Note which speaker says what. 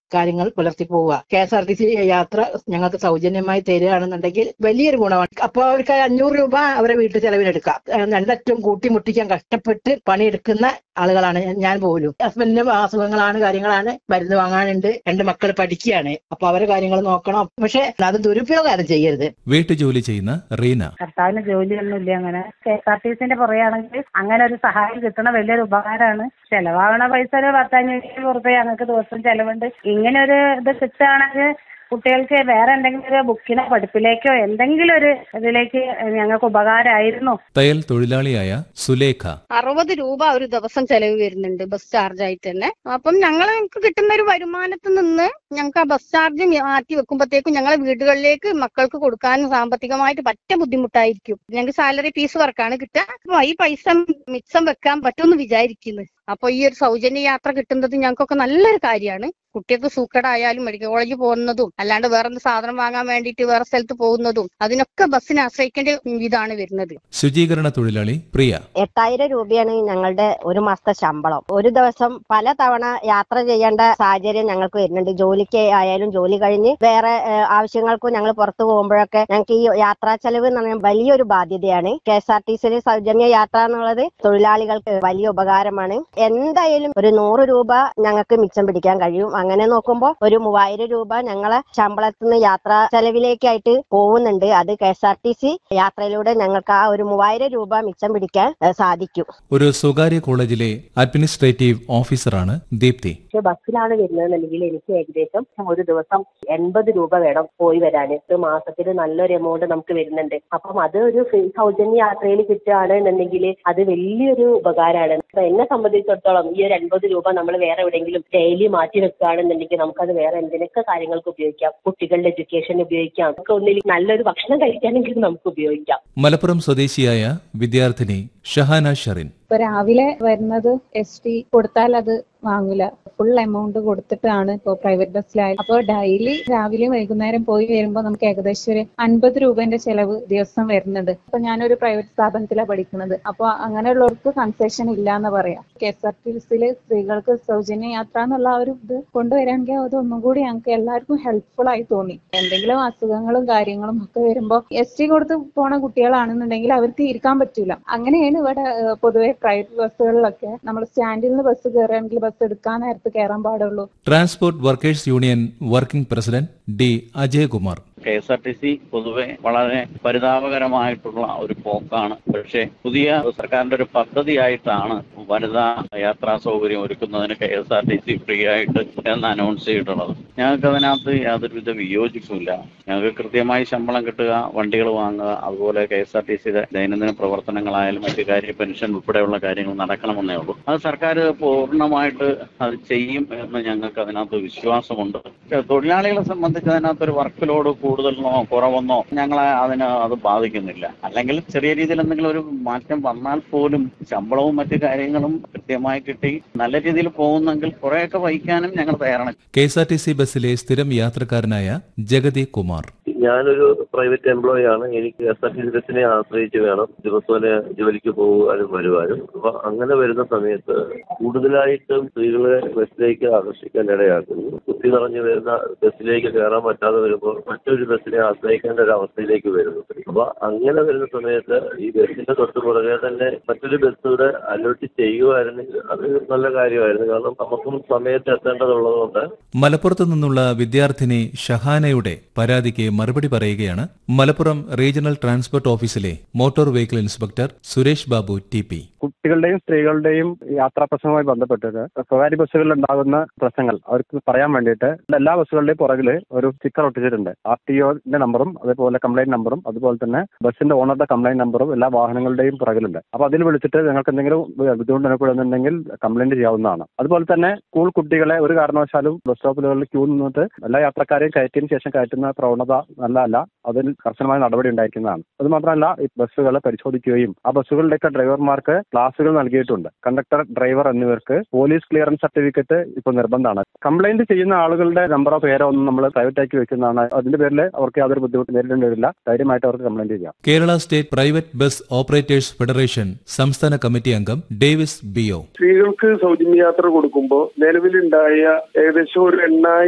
Speaker 1: കാര്യങ്ങൾ പുലർത്തി പോവുക K S R T C യാത്ര ഞങ്ങൾക്ക് സൗജന്യമായി തരികയാണെന്നുണ്ടെങ്കിൽ വലിയൊരു ഗുണമാണ് അപ്പോൾ അവർക്ക് അഞ്ഞൂറ് രൂപ അവരെ വീട്ടു ചെലവിനെടുക്കാം ഏഹ് രണ്ടറ്റം കൂട്ടിമുട്ടിക്കാൻ കഷ്ടപ്പെട്ട് പണിയെടുക്കുന്ന ആളുകളാണ് ഞാൻ പോലും ഹസ്ബൻഡിന് അസുഖങ്ങളാണ് കാര്യങ്ങളാണ് മരുന്ന് വാങ്ങാനുണ്ട് രണ്ട് മക്കൾ പഠിക്കുകയാണ് അപ്പൊ അവരെ കാര്യങ്ങൾ നോക്കണം പക്ഷെ അത് ദുരുപയോഗം ആരും ചെയ്യരുത്
Speaker 2: വീട്ടുജോലി ചെയ്യുന്ന റീന
Speaker 3: ഭർത്താവിന് ജോലിയൊന്നുമില്ല അങ്ങനെ കെ എസ് ആർ ടി സിന്റെ പുറകെയാണെങ്കിൽ അങ്ങനെ ഒരു സഹായം കിട്ടണ വലിയൊരു ഉപകാരമാണ് ചെലവാകണ പൈസ ഒരു പത്തഞ്ഞൂറ് റുപ്യ ഞങ്ങൾക്ക് ദിവസം ചെലവുണ്ട് ഇങ്ങനെ ഒരു ഇത് കിട്ടുകയാണെങ്കിൽ കുട്ടികൾക്ക് വേറെ എന്തെങ്കിലും ഒരു ബുക്കിനോ പഠിപ്പിലേക്കോ എന്തെങ്കിലും ഒരു ഇതിലേക്ക് ഞങ്ങൾക്ക് ഉപകാരമായിരുന്നു
Speaker 2: തയ്യൽ തൊഴിലാളിയായ സുലേഖ
Speaker 4: അറുപത് രൂപ ഒരു ദിവസം ചെലവ് വരുന്നുണ്ട് ബസ് ചാർജ് ആയിട്ട് തന്നെ അപ്പം ഞങ്ങൾ ഞങ്ങൾക്ക് കിട്ടുന്ന ഒരു വരുമാനത്തിൽ നിന്ന് ഞങ്ങൾക്ക് ആ ബസ് ചാർജ് മാറ്റി വെക്കുമ്പോഴത്തേക്കും ഞങ്ങളെ വീടുകളിലേക്ക് മക്കൾക്ക് കൊടുക്കാൻ സാമ്പത്തികമായിട്ട് പറ്റ ബുദ്ധിമുട്ടായിരിക്കും ഞങ്ങൾക്ക് സാലറി പീസ് വർക്കാണ് കിട്ടുക അപ്പൊ ഈ പൈസ മിച്ചം വെക്കാൻ പറ്റുമെന്ന് വിചാരിക്കുന്നു അപ്പൊ ഈ ഒരു സൗജന്യ യാത്ര കിട്ടുന്നത് ഞങ്ങൾക്കൊക്കെ നല്ലൊരു കാര്യമാണ് കുട്ടികൾക്ക് സൂക്കടായാലും മെഡിക്കൽ കോളേജിൽ പോകുന്നതും അല്ലാണ്ട് വേറെ എന്ത് സാധനം വാങ്ങാൻ വേണ്ടിയിട്ട് വേറെ സ്ഥലത്ത് പോകുന്നതും അതിനൊക്കെ ബസ്സിനെ ആശ്രയിക്കേണ്ട ഇതാണ് വരുന്നത്
Speaker 2: ശുചീകരണ തൊഴിലാളി പ്രിയ
Speaker 5: എട്ടായിരം രൂപയാണ് ഞങ്ങളുടെ ഒരു മാസത്തെ ശമ്പളം ഒരു ദിവസം പല തവണ യാത്ര ചെയ്യേണ്ട സാഹചര്യം ഞങ്ങൾക്ക് വരുന്നുണ്ട് ജോലിക്ക് ആയാലും ജോലി കഴിഞ്ഞ് വേറെ ഏഹ്, ആവശ്യങ്ങൾക്കും ഞങ്ങൾ പുറത്തു പോകുമ്പോഴൊക്കെ ഞങ്ങൾക്ക് ഈ യാത്രാ ചെലവ് എന്ന് പറഞ്ഞാൽ വലിയൊരു ബാധ്യതയാണ് കെ എസ് ആർ ടി സിയിൽ സൗജന്യ യാത്ര എന്നുള്ളത് തൊഴിലാളികൾക്ക് വലിയ ഉപകാരമാണ് എന്തായാലും ഒരു നൂറ് രൂപ ഞങ്ങൾക്ക് മിച്ചം പിടിക്കാൻ കഴിയും അങ്ങനെ നോക്കുമ്പോൾ ഒരു മൂവായിരം രൂപ ഞങ്ങളെ ശമ്പളത്തിൽ നിന്ന് യാത്രാ ചെലവിലേക്കായിട്ട് പോകുന്നുണ്ട് അത് K S R T C യാത്രയിലൂടെ ഞങ്ങൾക്ക് ആ ഒരു മൂവായിരം രൂപ മിച്ചം പിടിക്കാൻ ഏഹ്, സാധിക്കും
Speaker 2: ഒരു സ്വകാര്യ കോളേജിലെ അഡ്മിനിസ്ട്രേറ്റീവ് ഓഫീസറാണ് ദീപ്തി
Speaker 6: പക്ഷെ ബസ്സിലാണ് വരുന്നതെന്നുണ്ടെങ്കിൽ എനിക്ക് ഏകദേശം ഒരു ദിവസം എൺപത് രൂപ വേണം പോയി വരാൻ ഒരു മാസത്തിൽ നല്ലൊരു എമൗണ്ട് നമുക്ക് വരുന്നുണ്ട് അപ്പം അത് ഒരു ഫ്രീ സൗജന്യ യാത്രയിൽ കിട്ടുകയാണ് എന്നുണ്ടെങ്കിൽ അത് വലിയൊരു ഉപകാരമാണ് അപ്പൊ എന്നെ സംബന്ധിച്ചിടത്തോളം ഈ ഒരു എൺപത് രൂപ നമ്മൾ വേറെ എവിടെയെങ്കിലും ഡെയിലി മാറ്റി വെക്കുകയാണെന്നുണ്ടെങ്കിൽ നമുക്കത് വേറെ എന്തിനൊക്കെ കാര്യങ്ങൾക്ക് ഉപയോഗിക്കാം കുട്ടികളുടെ എഡ്യൂക്കേഷൻ ഉപയോഗിക്കാം നമുക്ക് ഒന്നിൽ നല്ലൊരു ഭക്ഷണം കഴിക്കാനെങ്കിലും നമുക്ക് ഉപയോഗിക്കാം
Speaker 2: മലപ്പുറം സ്വദേശിയായ വിദ്യാർത്ഥിനി ഷഹാന ഷറിൻ
Speaker 7: ഇപ്പൊ രാവിലെ വരുന്നത് എസ് ടി കൊടുത്താൽ അത് വാങ്ങൂല ഫുൾ എമൗണ്ട് കൊടുത്തിട്ടാണ് ഇപ്പോൾ പ്രൈവറ്റ് ബസ്സിലായാലും അപ്പോൾ ഡെയിലി രാവിലെയും വൈകുന്നേരം പോയി വരുമ്പോൾ നമുക്ക് ഏകദേശം ഒരു അൻപത് രൂപന്റെ ചെലവ് ദിവസം വരുന്നുണ്ട് അപ്പൊ ഞാനൊരു പ്രൈവറ്റ് സ്ഥാപനത്തിലാണ് പഠിക്കുന്നത് അപ്പോൾ അങ്ങനെയുള്ളവർക്ക് കൺസെഷൻ ഇല്ല എന്ന് പറയാം കെ എസ് ആർ ടി സിയിൽ സ്ത്രീകൾക്ക് സൗജന്യ യാത്ര എന്നുള്ള ആ ഒരു ഇത് കൊണ്ടുവരാമെങ്കിൽ അത് ഒന്നും കൂടി ഞങ്ങൾക്ക് എല്ലാവർക്കും ഹെൽപ്ഫുൾ ആയി തോന്നി എന്തെങ്കിലും അസുഖങ്ങളും കാര്യങ്ങളും ഒക്കെ വരുമ്പോൾ എസ് ടി കൊടുത്ത് പോണ കുട്ടികളാണെന്നുണ്ടെങ്കിൽ അവർക്ക് ഇരിക്കാൻ പറ്റൂല അങ്ങനെയാണ് ഇവിടെ ഏഹ്, പൊതുവെ പ്രൈവറ്റ് ബസ്സുകളിലൊക്കെ നമ്മൾ സ്റ്റാൻഡിൽ നിന്ന് ബസ് കയറുകയാണെങ്കിൽ ബസ് എടുക്കാൻ നേരത്ത് കയറാൻ പാടുള്ളൂ
Speaker 2: transport workers union working president D Ajayakumar
Speaker 8: K S R T C പൊതുവെ വളരെ പരിതാപകരമായിട്ടുള്ള ഒരു പോക്കാണ് പക്ഷേ പുതിയ സർക്കാരിന്റെ ഒരു പദ്ധതിയായിട്ടാണ് വനിതാ യാത്രാ സൗകര്യം ഒരുക്കുന്നതിന് K S R T C free ആയിട്ട് എന്ന് അനൗൺസ് ചെയ്തിട്ടുള്ളത് ഞങ്ങൾക്ക് അതിനകത്ത് യാതൊരുവിധ വിയോജിപ്പുമില്ല ഞങ്ങൾക്ക് കൃത്യമായി ശമ്പളം കിട്ടുക വണ്ടികൾ വാങ്ങുക അതുപോലെ കെ എസ് ആർ ടി സിയുടെ ദൈനംദിന പ്രവർത്തനങ്ങളായാലും മറ്റു കാര്യ പെൻഷൻ ഉൾപ്പെടെയുള്ള കാര്യങ്ങൾ നടക്കണമെന്നേ ഉള്ളൂ അത് സർക്കാർ പൂർണ്ണമായിട്ട് അത് ചെയ്യും എന്ന് ഞങ്ങൾക്ക് അതിനകത്ത് വിശ്വാസമുണ്ട് പക്ഷേ തൊഴിലാളികളെ സംബന്ധിച്ച് അതിനകത്ത് ഒരു വർക്ക് ലോഡ് കൂടുതലെന്നോ കുറവെന്നോ ഞങ്ങളെ അതിന് അത് ബാധിക്കുന്നില്ല അല്ലെങ്കിൽ ചെറിയ രീതിയിൽ എന്തെങ്കിലും ഒരു മാറ്റം വന്നാൽ പോലും ശമ്പളവും മറ്റു കാര്യങ്ങളും കൃത്യമായി കിട്ടി നല്ല രീതിയിൽ പോകുന്നെങ്കിൽ കുറെയൊക്കെ വഹിക്കാനും ഞങ്ങൾ തയ്യാറാണ്
Speaker 2: K S R T C ബസ്സിലെ സ്ഥിരം യാത്രക്കാരനായ ജഗതി കുമാർ
Speaker 9: ഞാനൊരു പ്രൈവറ്റ് എംപ്ലോയി ആണ് എനിക്ക് എസ് ആർ ടി സി ബസ്സിനെ ആശ്രയിച്ച് വേണം ദിവസേന ജോലിക്ക് പോകുവാനും വരുവാനും അപ്പൊ അങ്ങനെ വരുന്ന സമയത്ത് കൂടുതലായിട്ടും സ്ത്രീകളെ ബസ്സിലേക്ക് ആകർഷിക്കാൻ ഇടയാക്കുന്നു കുത്തി നിറഞ്ഞു വരുന്ന ബസ്സിലേക്ക് കയറാൻ പറ്റാതെ വരുമ്പോൾ മറ്റൊരു ബസ്സിനെ ആശ്രയിക്കേണ്ട ഒരു അവസ്ഥയിലേക്ക് വരുന്നു അപ്പൊ അങ്ങനെ വരുന്ന സമയത്ത് ഈ ബസ്സിന്റെ തൊട്ട് പുറകെ തന്നെ മറ്റൊരു ബസ് കൂടെ അലോട്ട് ചെയ്യുമായിരുന്നെങ്കിൽ അത് നല്ല കാര്യമായിരുന്നു കാരണം നമുക്കും സമയത്ത് എത്തേണ്ടതുള്ളത് കൊണ്ട്
Speaker 2: മലപ്പുറത്തു നിന്നുള്ള വിദ്യാർത്ഥിനി ഷഹാനയുടെ പരാതിക്ക് മറുപടി പറയുകയാണ് മലപ്പുറം റീജിയണൽ ട്രാൻസ്പോർട്ട് ഓഫീസിലെ motor vehicle inspector Suresh Babu T P
Speaker 10: കുട്ടികളുടെയും സ്ത്രീകളുടെയും യാത്രാ പ്രശ്നവുമായി ബന്ധപ്പെട്ടിട്ട് സ്വകാര്യ ബസ്സുകളിൽ ഉണ്ടാകുന്ന പ്രശ്നങ്ങൾ അവർക്ക് പറയാൻ വേണ്ടിയിട്ട് എല്ലാ ബസ്സുകളുടെയും പുറകിൽ ഒരു സ്റ്റിക്കർ ഒട്ടിച്ചിട്ടുണ്ട് ആർ ടി ഒന്റെ നമ്പറും അതേപോലെ കംപ്ലൈന്റ് നമ്പറും അതുപോലെ തന്നെ ബസ്സിന്റെ ഓണറുടെ കംപ്ലൈന്റ് നമ്പറും എല്ലാ വാഹനങ്ങളുടെയും പുറകിലുണ്ട് അപ്പൊ അതിൽ വിളിച്ചിട്ട് നിങ്ങൾക്ക് എന്തെങ്കിലും ബുദ്ധിമുട്ട് അനുഭവപ്പെടുന്നുണ്ടെങ്കിൽ കംപ്ലൈന്റ് ചെയ്യാവുന്നതാണ് അതുപോലെ തന്നെ സ്കൂൾ കുട്ടികളെ ഒരു കാരണവശാലും ബസ് സ്റ്റോപ്പുകളിൽ ക്യൂ നിന്നിട്ട് എല്ലാ യാത്രക്കാരെയും കയറ്റിയതിനു ശേഷം കയറ്റുന്ന പ്രവണത നല്ലതല്ല അതിൽ കർശനമായ നടപടി ഉണ്ടായിരിക്കുന്നതാണ് അത് മാത്രമല്ല ഈ ബസ്സുകൾ പരിശോധിക്കുകയും ആ ബസ്സുകളുടെയൊക്കെ ഡ്രൈവർമാർക്ക് ക്ലാസുകൾ നൽകിയിട്ടുണ്ട് കണ്ടക്ടർ ഡ്രൈവർ എന്നിവർക്ക് പോലീസ് ക്ലിയറൻസ് സർട്ടിഫിക്കറ്റ് ഇപ്പോൾ നിർബന്ധമാണ് കംപ്ലൈന്റ് ചെയ്യുന്ന ആളുകളുടെ നമ്പറോ പേരോ ഒന്നും നമ്മൾ പ്രൈവറ്റ് ആക്കി വെക്കുന്നതാണ് അതിന്റെ പേരിൽ അവർക്ക് യാതൊരു ബുദ്ധിമുട്ട് നേരിടേണ്ടി വരില്ല ധൈര്യമായിട്ട് അവർക്ക് കംപ്ലൈന്റ് ചെയ്യാം
Speaker 2: Kerala state private bus operators federation സംസ്ഥാന കമ്മിറ്റി അംഗം ഡേവിസ് ബിഒ
Speaker 11: സ്ത്രീകൾക്ക് സൗജന്യ യാത്ര കൊടുക്കുമ്പോൾ നിലവിലുണ്ടായ ഏകദേശം ഒരു എണ്ണായിരം